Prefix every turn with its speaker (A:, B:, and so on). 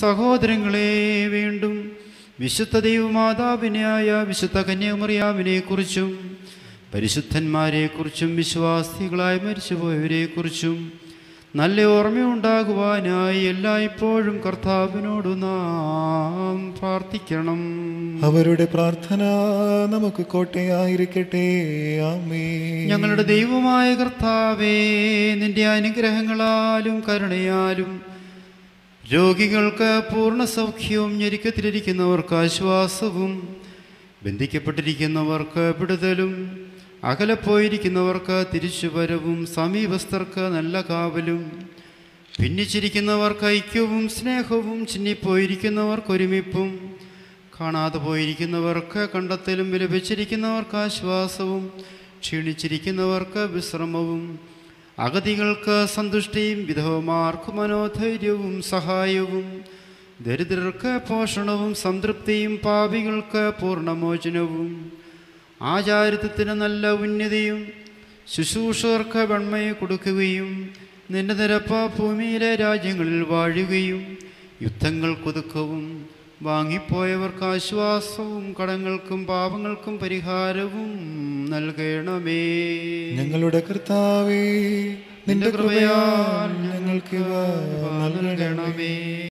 A: സഹോദരങ്ങളെ വീണ്ടും വിശുദ്ധ ദൈവമാതാവിനായ വിശുദ്ധ കന്യാമറിയാവിനെക്കുറിച്ചും പരിശുദ്ധന്മാരെക്കുറിച്ചും വിശ്വാസികളായി മരിച്ചുപോയവരെക്കുറിച്ചും നല്ല ഓർമ്മയുണ്ടാകുവാനായി എല്ലായ്പ്പോഴും കർത്താവിനോട് നാം പ്രാർത്ഥിക്കണം
B: അവരുടെ പ്രാർത്ഥന നമുക്ക് കോട്ടയായിരിക്കട്ടെ ആമേ
A: ഞങ്ങളുടെ ദൈവമായ കർത്താവേ നിന്റെ അനുഗ്രഹങ്ങളാലും കരുണയാലും രോഗികൾക്ക് പൂർണ്ണ സൗഖ്യവും ഞെരുക്കത്തിലിരിക്കുന്നവർക്ക് ആശ്വാസവും ബന്ധിക്കപ്പെട്ടിരിക്കുന്നവർക്ക് വിടുതലും അകലെ പോയിരിക്കുന്നവർക്ക് തിരിച്ചുവരവും സമീപസ്ഥർക്ക് നല്ല കാവലും ഭിന്നിച്ചിരിക്കുന്നവർക്ക് ഐക്യവും സ്നേഹവും ചിന്നിപ്പോയിരിക്കുന്നവർക്ക് ഒരുമിപ്പും കാണാതെ പോയിരിക്കുന്നവർക്ക് കണ്ടെത്തലും വിലപിച്ചിരിക്കുന്നവർക്ക് ആശ്വാസവും ക്ഷീണിച്ചിരിക്കുന്നവർക്ക് വിശ്രമവും അഗതികൾക്ക് സന്തുഷ്ടിയും വിധവമാർക്ക് മനോധൈര്യവും സഹായവും ദരിദ്രർക്ക് പോഷണവും സംതൃപ്തിയും പാപികൾക്ക് പൂർണ്ണമോചനവും ആചാരിത്വത്തിന് നല്ല ഉന്നതിയും ശുശ്രൂഷകർക്ക് വെണ്മയെ കൊടുക്കുകയും നിന്റെ നിരപ്പ ഭൂമിയിലെ രാജ്യങ്ങളിൽ വാഴുകയും യുദ്ധങ്ങൾ കുതുക്കവും വാങ്ങിപ്പോയവർക്ക് ആശ്വാസവും കടങ്ങൾക്കും പാപങ്ങൾക്കും പരിഹാരവും നൽകണമേ
B: ഞങ്ങളുടെ കർത്താവേ നിന്റെ കൃപയാൽ ഞങ്ങൾക്ക് നൽകണമേ
A: നൽകണമേ